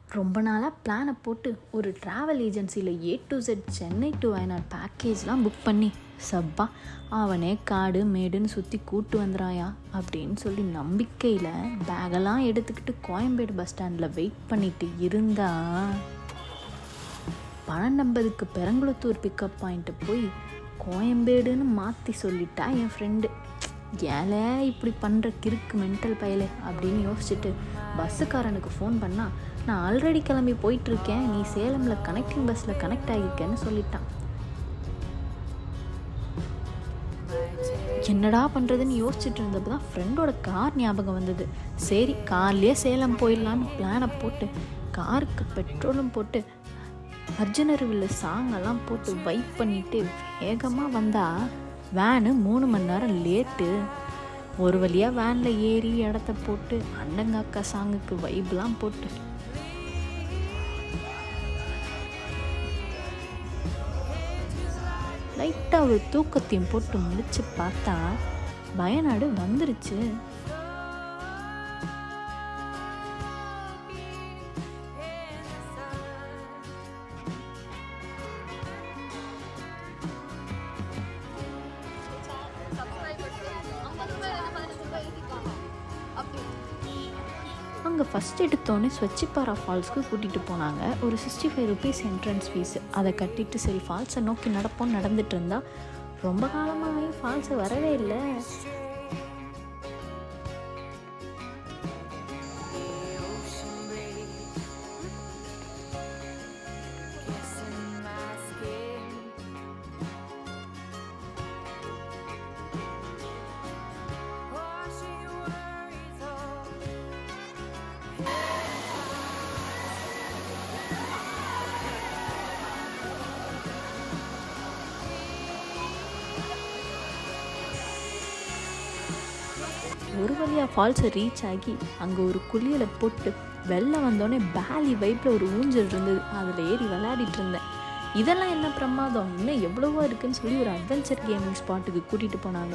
ரொம்ப நாளாக பிளானை போட்டு ஒரு ட்ராவல் ஏஜென்சியில் A to Z Chennai to Wayanad பேக்கேஜ்லாம் புக் பண்ணி சப்பா அவனே காடு மேடுன்னு சுற்றி கூட்டு வந்துறாயா அப்படின்னு சொல்லி நம்பிக்கையில் பேகெல்லாம் எடுத்துக்கிட்டு கோயம்பேடு பஸ் ஸ்டாண்டில் வெயிட் பண்ணிட்டு இருந்தா பன்னெண்டம்பதுக்கு பெரங்குளத்தூர் பிக்கப் பாயிண்ட்டு போய் கோயம்பேடுன்னு மாற்றி சொல்லிட்டா என் ஃப்ரெண்டு ஏலே இப்படி பண்ணுற கிறுக்கு மென்டல் பயலே அப்படின்னு யோசிச்சுட்டு பஸ்ஸுக்காரனுக்கு ஃபோன் பண்ணால் நான் ஆல்ரெடி கிளம்பி போயிட்டுருக்கேன் நீ சேலமில் கனெக்டிங் பஸ்ஸில் கனெக்ட் ஆகியிருக்கேன்னு சொல்லிட்டான் என்னடா பண்ணுறதுன்னு யோசிச்சுட்டு இருந்தப்போ தான் ஃப்ரெண்டோட கார் ஞாபகம் வந்தது சரி கார்லேயே சேலம் போயிடலான்னு பிளானை போட்டு காருக்கு பெட்ரோலும் போட்டு அர்ஜுனருவில் சாங்கெல்லாம் போட்டு வைப் பண்ணிட்டு வேகமாக வந்தால் வேனு மூணு மணி நேரம் லேட்டு ஒரு வழியாக வேனில் ஏறி இடத்த போட்டு அண்ணங்க அக்கா சாங்குக்கு வைப்லாம் போட்டு லைட்டாக ஒரு தூக்கத்தையும் போட்டு முடிச்சு பார்த்தா வயநாடு வந்துருச்சு அங்கே ஃபஸ்ட் எடுத்தோடனே ஸ்வச்சிப்பாரா ஃபால்ஸ்க்கு கூட்டிகிட்டு போனாங்க ஒரு sixty five rupees entrance fees அதை கட்டிட்டு சரி ஃபால்ஸை நோக்கி நடப்போம்னு நடந்துட்டு இருந்தா ரொம்ப காலமாகவே ஃபால்ஸை வரவே இல்லை ஒரு வழியாக ஃபால்ஸை ரீச் ஆகி அங்கே ஒரு குளியலை போட்டு வெளில வந்தோடனே பேலி வைப்பில் ஒரு ஊஞ்சல் இருந்தது அதில் ஏறி விளையாடிட்டு இருந்தேன் இதெல்லாம் என்ன பிரமாதம் இன்னும் எவ்வளவோ இருக்குன்னு சொல்லி ஒரு அட்வென்ச்சர் கேமிங் ஸ்பாட்டுக்கு கூட்டிகிட்டு போனாங்க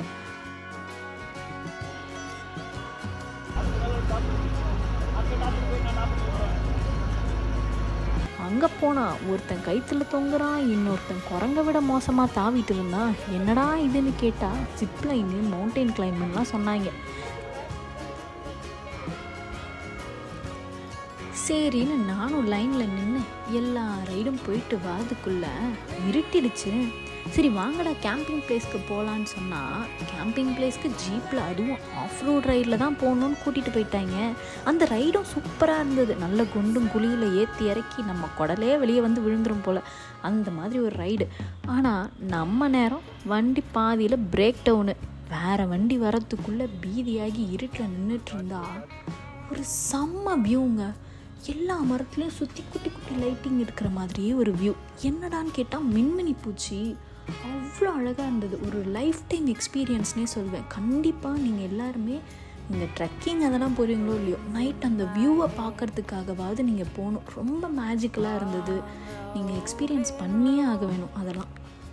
அங்கே போனால் ஒருத்தன் கைத்தில் தொங்குறான் இன்னொருத்தன் குரங்க விட மோசமாக தாவிட்டு இருந்தான் என்னடா இதுன்னு கேட்டால் ஜிப்லைனு மவுண்டெயின் கிளைம்பிங்லாம் சொன்னாங்க சரின்னு நானும் லைனில் நின்று எல்லா ரைடும் போயிட்டு வரதுக்குள்ளே இருட்டிடுச்சு சரி வாங்கடா கேம்பிங் பிளேஸ்க்கு போகலான்னு சொன்னால் கேம்பிங் பிளேஸ்க்கு ஜீப்பில் அதுவும் ஆஃப் ரோட் ரைடில் தான் போகணுன்னு கூட்டிகிட்டு போயிட்டாங்க அந்த ரைடும் சூப்பராக இருந்தது நல்ல குண்டும் குழியில் ஏற்றி இறக்கி நம்ம குடலே வெளியே வந்து விழுந்துரும் போல் அந்த மாதிரி ஒரு ரைடு ஆனால் நம்ம நேரம் வண்டி பாதியில் பிரேக் டவுனு வேறு வண்டி வரத்துக்குள்ளே பீதியாகி இருட்டில் நின்றுட்டு இருந்தா ஒரு செம்ம வியூங்க எல்லா மரத்துலேயும் சுற்றி குட்டி குட்டி லைட்டிங் இருக்கிற மாதிரியே ஒரு வியூ என்னடான்னு கேட்டால் மின்மினி பூச்சி அவ்வளோ அழகாக இருந்தது ஒரு லைஃப் டைம் எக்ஸ்பீரியன்ஸ்னே சொல்வேன் கண்டிப்பாக நீங்கள் எல்லாருமே இந்த ட்ரெக்கிங் அதெல்லாம் போகிறீங்களோ இல்லையோ நைட் அந்த வியூவை பார்க்குறதுக்காகவாவது நீங்கள் போகணும் ரொம்ப மேஜிக்கலாக இருந்தது நீங்கள் எக்ஸ்பீரியன்ஸ் பண்ணியே ஆக வேணும் அதெல்லாம்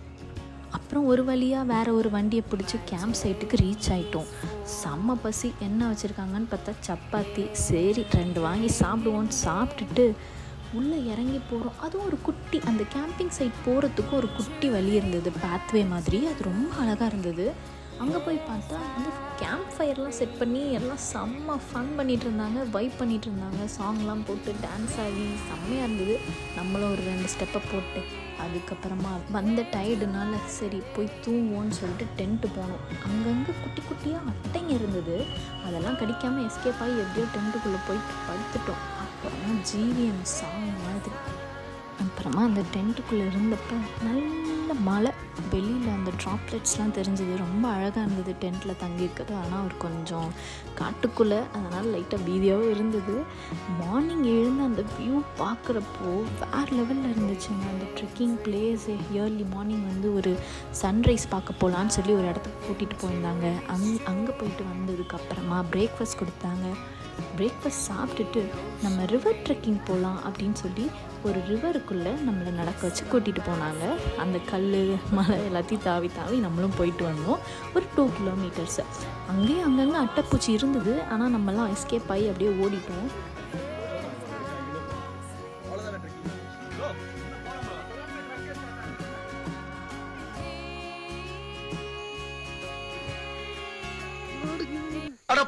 அப்புறம் ஒரு வழியாக வேறு ஒரு வண்டியை பிடிச்சி கேம்ப் சைட்டுக்கு ரீச் ஆகிட்டோம் செம்ம பசி என்ன வச்சுருக்காங்கன்னு பார்த்தா சப்பாத்தி சரி ரெண்டு வாங்கி சாப்பிடுவோன்னு சாப்பிட்டுட்டு உள்ளே இறங்கி போகிறோம் அதுவும் ஒரு குட்டி அந்த கேம்பிங் சைட் போகிறதுக்கும் ஒரு குட்டி வழி இருந்தது பேத்வே மாதிரி அது ரொம்ப அழகாக இருந்தது அங்கே போய் பார்த்தா வந்து கேம்ப் ஃபயர்லாம் செட் பண்ணி எல்லாம் செம்ம ஃபன் பண்ணிகிட்டு இருந்தாங்க வைப் பண்ணிகிட்டு இருந்தாங்க சாங்லாம் போட்டு டான்ஸ் ஆகி செம்மையாக இருந்தது நம்மளும் ஒரு ரெண்டு ஸ்டெப்பை போட்டு அதுக்கப்புறமா வந்த டயர்டுனால சரி போய் தூங்குவோன்னு சொல்லிட்டு டென்ட்டு போனோம் அங்கங்கே குட்டி குட்டியாக அட்டைங்க இருந்தது அதெல்லாம் கடிக்காமல் எஸ்கேப் ஆகி எப்படியோ டென்ட்டுக்குள்ளே போயிட்டு படுத்துட்டோம் அப்புறமா ஜிவிஎம் சாங் மாதிரி அப்புறமா அந்த டென்ட்டுக்குள்ளே இருந்தப்போ நல்ல மழை வெளியில் அந்த ட்ராப்லெட்ஸ்லாம் தெரிஞ்சது ரொம்ப அழகாக இருந்தது டென்ட்டில் தங்கியிருக்கிறது ஆனால் ஒரு கொஞ்சம் காட்டுக்குள்ளே அதனால் லைட்டாக பீதியாகவும் இருந்தது மார்னிங் எழுந்து அந்த வியூ பார்க்குறப்போ வேறு லெவலில் இருந்துச்சுங்க அந்த ட்ரெக்கிங் பிளேஸு இயர்லி மார்னிங் வந்து ஒரு சன்ரைஸ் பார்க்க போகலான்னு சொல்லி ஒரு இடத்துக்கு கூட்டிகிட்டு போயிருந்தாங்க அங் அங்கே போயிட்டு வந்ததுக்கப்புறமா பிரேக்ஃபாஸ்ட் கொடுத்தாங்க பிரேக்ஃபாஸ்ட் சாப்பிட்டுட்டு நம்ம ரிவர் ட்ரெக்கிங் போகலாம் அப்படின்னு சொல்லி ஒரு ரிவருக்குள்ளே நம்மளை நடக்க வச்சு கூட்டிகிட்டு போனாங்க அந்த கல் மலை எல்லாத்தையும் தாவி தாவி நம்மளும் போயிட்டு வந்தோம் ஒரு டூ கிலோமீட்டர்ஸு அங்கேயும் அங்கங்கே அட்டைப்பூச்சி இருந்தது ஆனால் நம்மலாம் எஸ்கேப் ஆகி அப்படியே ஓடிட்டோம்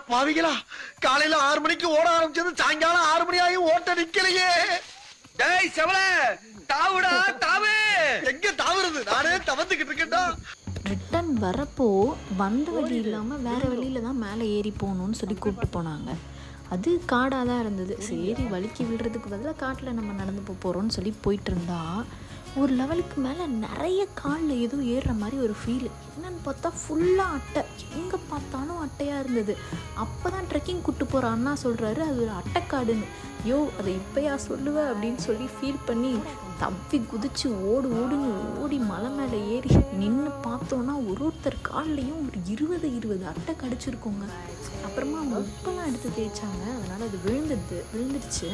பாவிகளா காலையில ஆறு மணிக்கு ஓட ஆரம்பிச்சது சாயங்காலம் ஆறு மணி ஆகி ஓட்ட நிக்கலையே டேய் செவல தாவுடா தாவு எங்க தாவுறது நானே தவந்துகிட்டு இருக்கேன்டா ரிட்டன் வரப்போ வந்த வழி இல்லாமல் வேறு வழியில் தான் மேலே ஏறி போகணுன்னு சொல்லி கூப்பிட்டு போனாங்க அது காடாக தான் இருந்தது சரி வலிக்கு விழுறதுக்கு பதிலாக காட்டில் நம்ம நடந்து போக போகிறோம்னு சொல்லி போயிட்டு இருந்தா ஒரு லெவலுக்கு மேலே நிறைய காலில் ஏதோ ஏறுற மாதிரி ஒரு ஃபீல் என்னன்னு பார்த்தா ஃபுல்லாக அட்டை எங்கே பார்த்தாலும் அட்டையாக இருந்தது அப்போ தான் ட்ரெக்கிங் கூப்பிட்டு போகிற அண்ணா சொல்கிறாரு அது ஒரு அட்டைக்காடுன்னு யோ அதை இப்போயா சொல்லுவ அப்படின்னு சொல்லி ஃபீல் பண்ணி தப்பி குதிச்சு ஓடு ஓடுன்னு ஓடி மலை மேலே ஏறி நின்று பார்த்தோன்னா ஒரு ஒருத்தர் கால்லையும் ஒரு இருபது இருபது அட்டை கடிச்சிருக்கோங்க அப்புறமா அவங்க உப்பெல்லாம் எடுத்து தேய்ச்சாங்க அதனால் அது விழுந்துடுது விழுந்துடுச்சு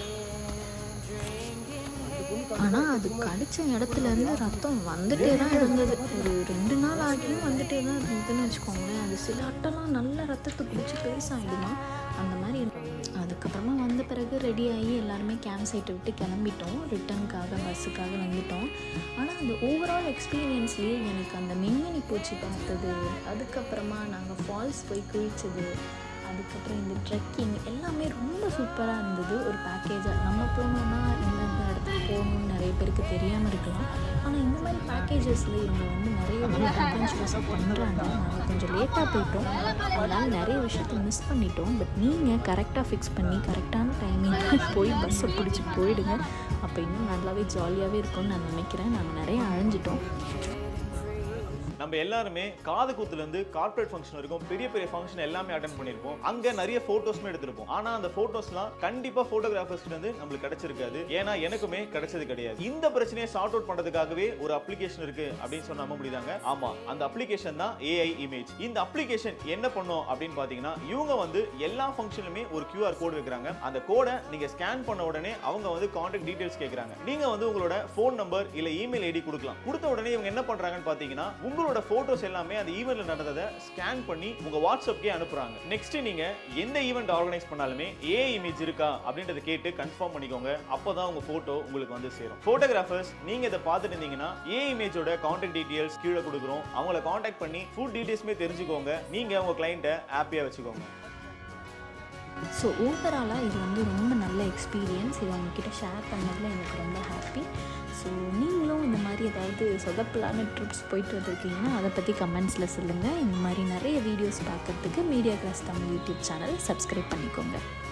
ஆனால் அது கடிச்ச இடத்துல இருந்து ரத்தம் வந்துட்டே தான் இருந்தது ஒரு ரெண்டு நாள் ஆகியும் வந்துட்டே தான் இருந்ததுன்னு வச்சுக்கோங்களேன் அது சில அட்டைலாம் நல்ல ரத்தத்தை குடிச்சு பெருசாகிடுமா அந்த மாதிரி அதுக்கப்புறமா வந்த பிறகு ரெடி ஆகி எல்லாருமே கேம்ப் சைட்டை விட்டு கிளம்பிட்டோம் ரிட்டர்னுக்காக பஸ்ஸுக்காக வந்துட்டோம் ஆனால் அந்த ஓவரால் எக்ஸ்பீரியன்ஸ்லேயே எனக்கு அந்த மின்மினி பூச்சி பார்த்தது அதுக்கப்புறமா நாங்கள் ஃபால்ஸ் போய் குளிச்சது அதுக்கப்புறம் இந்த ட்ரெக்கிங் எல்லாமே ரொம்ப சூப்பராக இருந்தது ஒரு பேக்கேஜாக நம்ம போனோம்னா இந்தந்த இடத்துக்கு போகணும்னு நிறைய பேருக்கு தெரியாமல் இருக்கலாம் ஆனால் இந்த மாதிரி பேக்கேஜஸில் இவங்க வந்து நிறைய அட்வென்ச்சரஸாக பண்ணுறாங்க நாங்கள் கொஞ்சம் லேட்டாக போயிட்டோம் அதனால் நிறைய விஷயத்த மிஸ் பண்ணிட்டோம் பட் நீங்கள் கரெக்டாக ஃபிக்ஸ் பண்ணி கரெக்டான டைமிங் போய் பஸ்ஸை பிடிச்சி போயிடுங்க அப்போ இன்னும் நல்லாவே ஜாலியாகவே இருக்கும்னு நான் நினைக்கிறேன் நாங்கள் நிறைய அழைஞ்சிட்டோம் நம்ம எல்லாருமே காது கூத்துல இருந்து கார்ப்பரேட் ஃபங்க்ஷன் வரைக்கும் பெரிய பெரிய ஃபங்க்ஷன் எல்லாமே அட்டன் பண்ணிருப்போம் அங்க நிறைய போட்டோஸ்மே எடுத்திருப்போம் ஆனா அந்த போட்டோஸ்லாம் கண்டிப்பா போட்டோகிராஃபர்ஸ் இருந்து நம்மளுக்கு கிடைச்சிருக்காது ஏன்னா எனக்குமே கிடைச்சது கிடையாது இந்த பிரச்சனையை சார்ட் அவுட் பண்றதுக்காகவே ஒரு அப்ளிகேஷன் இருக்கு அப்படின்னு சொன்னா நம்ப முடியுதாங்க ஆமா அந்த அப்ளிகேஷன் தான் ஏஐ இமேஜ் இந்த அப்ளிகேஷன் என்ன பண்ணும் அப்படின்னு பாத்தீங்கன்னா இவங்க வந்து எல்லா ஃபங்க்ஷன்லுமே ஒரு QR கோடு வைக்கிறாங்க அந்த கோடை நீங்க ஸ்கேன் பண்ண உடனே அவங்க வந்து கான்டாக்ட் டீடைல்ஸ் கேக்குறாங்க நீங்க வந்து உங்களோட ஃபோன் நம்பர் இல்ல இமெயில் ஐடி கொடுக்கலாம் கொடுத்த உடனே இவங்க என்ன பண்றாங்கன்னு பாத்தீங்கன்னா உங்களோட போட்டோஸ் எல்லாமே அந்த ஈவெண்ட்ல நடந்ததை ஸ்கேன் பண்ணி உங்க வாட்ஸ்அப்கே அனுப்புறாங்க நெக்ஸ்ட் நீங்க எந்த ஈவெண்ட் ஆர்கனைஸ் பண்ணாலுமே ஏ இமேஜ் இருக்கா அப்படின்றத கேட்டு கன்ஃபார்ம் பண்ணிக்கோங்க அப்பதான் உங்க போட்டோ உங்களுக்கு வந்து சேரும் போட்டோகிராஃபர்ஸ் நீங்க இதை பார்த்துட்டு இருந்தீங்கன்னா ஏ இமேஜோட கான்டாக்ட் டீடைல்ஸ் கீழே கொடுக்குறோம் அவங்கள கான்டாக்ட் பண்ணி ஃபுல் டீடைல்ஸ்மே தெரிஞ்சுக்கோங்க நீங்க உங்க கிளைண்ட்டை ஹாப்பியா வச்சுக்கோங்க ஸோ ஓவராலாக இது வந்து ரொம்ப நல்ல எக்ஸ்பீரியன்ஸ் இதை உங்ககிட்ட ஷேர் பண்ணதில் எனக்கு ரொம்ப ஹாப்பி ஸோ நீங்களும் இந்த மாதிரி ஏதாவது சொதப்பலான ட்ரிப்ஸ் போயிட்டு வந்திருக்கீங்கன்னா அதை பற்றி கமெண்ட்ஸில் சொல்லுங்கள் இந்த மாதிரி நிறைய வீடியோஸ் பார்க்குறதுக்கு media class Tamil YouTube channel subscribe பண்ணிக்கோங்க